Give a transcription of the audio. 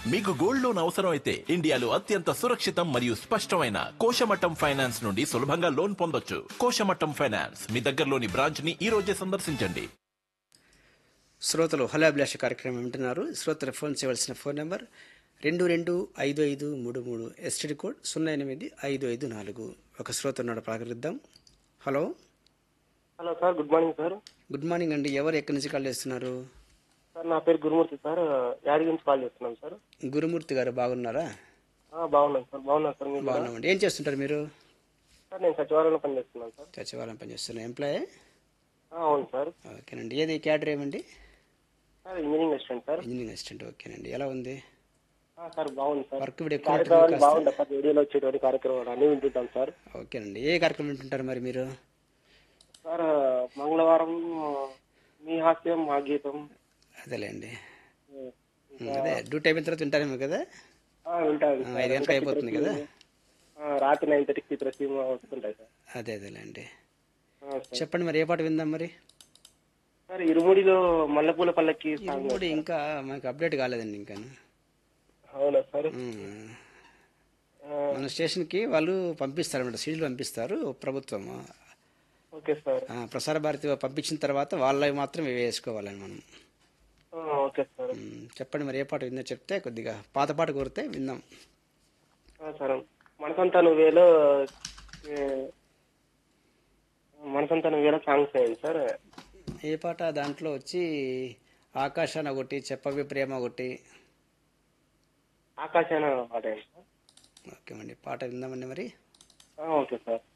మీకు gold loan అవసరం అయితే ఇండియాలో అత్యంత సురక్షితం మరియు స్పష్టమైన కోశమట్టం ఫైనాన్స్ నుండి సులభంగా లోన్ పొందొచ్చు కోశమట్టం ఫైనాన్స్ మీ దగ్గరలోని బ్రాంచ్ ని ఈ రోజే సందర్శించండి శ్రోతలు హలాభిలాష కార్యక్రమం వింటున్నారు శ్రోతలు ఫోన్ చేయవలసిన ఫోన్ నెంబర్ రెండు రెండు ఐదు ఐదు మూడు మూడు ఎస్టీడీ కోడ్ సున్నా ఎనిమిది ఐదు ఐదు నాలుగు ఒక శ్రోత ఉన్నాడు ప్రారంభిద్దాం hello hello sir good morning sir good morning అండి ఎవరు ఎక్కడి నుంచి కాల్ చేస్తున్నారు సార్ నా పేరు గురుమూర్తి సార్ యాదగిరి నుంచి కాల్ చేస్తున్నాం సార్ గురుమూర్తి గారు బాగున్నారా ఆ, బాగున్నాను సార్ బాగున్నాను సార్ మీరు కూడా? బాగున్నామండి ఏం చేస్తుంటారు మీరు సార్ నేను సచివాలయంలో పనిచేస్తున్నాను సార్ సచివాలయం పనిచేస్తున్న ఎంప్లాయీ ఆ, అవును సార్ ఓకేనండి ఏది క్యాడర్ ఏమండి sir engineering assistant sir engineering assistant ఓకేనండి ఎలా ఉంది ఆ, సార్ బాగుంది సార్ వర్క్ ఇప్పుడు ఎక్కువ కార్యక్రమాలు ఉంటుంది కాస్త. బాగుంది సార్ రేడియోలో వచ్చేటువంటి కార్యక్రమాలు అన్ని వింటుంటాం సార్ ఓకేనండి ఏ కార్యక్రమం వింటుంటారు మరి మీరు సార్ మంగళవారం మీ హాస్యం మా గీతం అదేలేండి ఇంకా, అదే డ్యూటీ అయిపోయిన తర్వాత వింటారేమో కదా ఆ, వింటాను ఆ, సార్. ఐదు గంటలకు అయిపోతుంది కదా ఆ, రాత్రి నైన్ థర్టీకి చిత్రసీమ వస్తుంటాయి సార్ అదే అదేలేండి ఆ, సార్. చెప్పండి మరి ఏ పాట విందాం మరి సార్ ఇరుముడిలో మల్లెపూల పల్లకి సాంగ్ ఇప్పుడు ఇంకా మనకు అప్డేట్ కాలేదండి ఇంకా అవునా సార్ ఆ, మన స్టేషన్కి వాళ్ళు పంపిస్తారు అన్నమాట సీడీలు పంపిస్తారు ప్రభుత్వం ఓకే సార్ ఆ, ప్రసార భారతి పంపించిన తర్వాత వాళ్ళవి మాత్రం వేసుకోవాలని మనం ఆ, ఓకే సార్ ఉమ్, చెప్పండి మరి ఏ పాట విందో చెప్తే కొద్దిగా పాత పాట కోరితే విందాం ఆ, సరే మనసంతా నువ్వేలో ఏ, మనసంతా నువ్వేలో సాంగ్స్ వేయండి సార్ ఏ పాట దాంట్లో వచ్చి ఆకాశాన ఒకటి చెప్పవి ప్రేమ ఒకటి ఆకాశాన పాట వేయండి సార్ ఓకే అండి పాట విందామండి మరి ఆ, ఓకే సార్